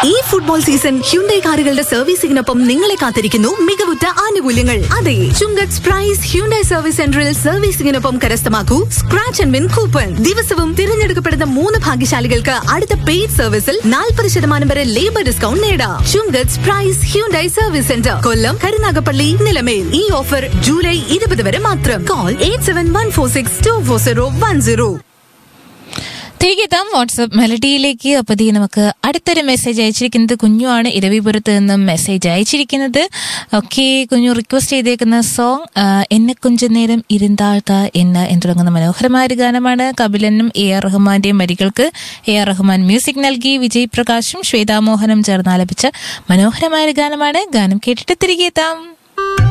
ഈ football season Hyundai കാറുകളുടെ സർവീസിംഗിനൊപ്പം നിങ്ങളെ കാത്തിരിക്കുന്നു മികവുറ്റ ആനുകൂല്യങ്ങൾ അതെ ചുങ്കത്ത് പ്രൈസ് ഹ്യുണ്ടൈ സർവീസ് സെന്ററിൽ സർവീസിംഗിനൊപ്പം കരസ്ഥമാക്കൂ സ്ക്രാച്ച് ആൻഡ് വിൻ കൂപ്പൺ ദിവസവും തിരഞ്ഞെടുക്കപ്പെടുന്ന മൂന്ന് ഭാഗ്യശാലികൾക്ക് അടുത്ത പെയ്ഡ് സർവീസിൽ നാൽപ്പത് ശതമാനം വരെ ലേബർ ഡിസ്കൗണ്ട് നേടാം Chungath price Hyundai service centre Kollam Karunagappally Nilamel ഈ ഓഫർ ജൂലൈ ഇരുപത് വരെ മാത്രം call eight seven one four six two four zero one zero തിരികെ എത്താം വാട്സപ്പ് മെലഡിയിലേക്ക് അപ്പോൾ ദീ നമുക്ക് അടുത്തൊരു മെസ്സേജ് അയച്ചിരിക്കുന്നത് കുഞ്ഞുവാണ് ഇരവിപുരത്ത് നിന്നും മെസ്സേജ് അയച്ചിരിക്കുന്നത് ഓക്കെ കുഞ്ഞു റിക്വസ്റ്റ് ചെയ്തേക്കുന്ന സോങ് എന്നെ കൊഞ്ച നേരം ഇരുന്താഴ്ത്ത എന്ന് എന്ന് തുടങ്ങുന്ന മനോഹരമായ ഒരു ഗാനമാണ് കപിലനും എ ആർ റഹ്മാന്റെയും വരികൾക്ക് എ ആർ റഹ്മാൻ മ്യൂസിക് നൽകി വിജയ് പ്രകാശും ശ്വേതാമോഹനും ചേർന്ന് ആലപിച്ച മനോഹരമായ ഒരു ഗാനമാണ് ഗാനം കേട്ടിട്ട് തിരികെ എത്താം